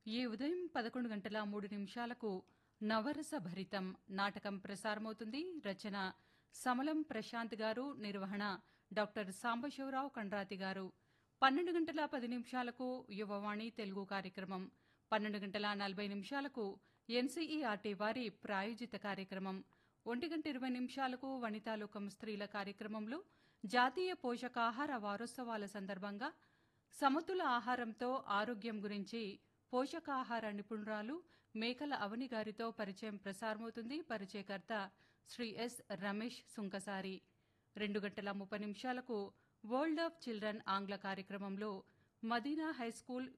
ఈ ఉదయం పదకొండు గంటల మూడు నిమిషాలకు నవరస భరితం నాటకం ప్రసారమవుతుంది రచన సమలం ప్రశాంత్ గారు నిర్వహణ డాక్టర్ సాంబశివరావు కండ్రాతి గారు పన్నెండు గంటల పది నిమిషాలకు యువవాణి తెలుగు కార్యక్రమం పన్నెండు గంటల నలభై నిమిషాలకు ఎన్సీఈఆర్టీ వారి ప్రాయోజిత కార్యక్రమం ఒంటి గంట ఇరవై నిమిషాలకు వనితాలోకం స్త్రీల కార్యక్రమంలో జాతీయ పోషకాహార వారోత్సవాల సందర్భంగా సమతుల ఆహారంతో ఆరోగ్యం గురించి పోషకాహార నిపుణురాలు మేకల అవని గారితో పరిచయం ప్రసారమవుతుంది పరిచయకర్త శ్రీ ఎస్ రమేష్ సుంకసారి రెండు గంటల ముప్పై నిమిషాలకు వరల్డ్ ఆఫ్ చిల్డ్రన్ ఆంగ్ల కార్యక్రమంలో మదీనా హైస్కూల్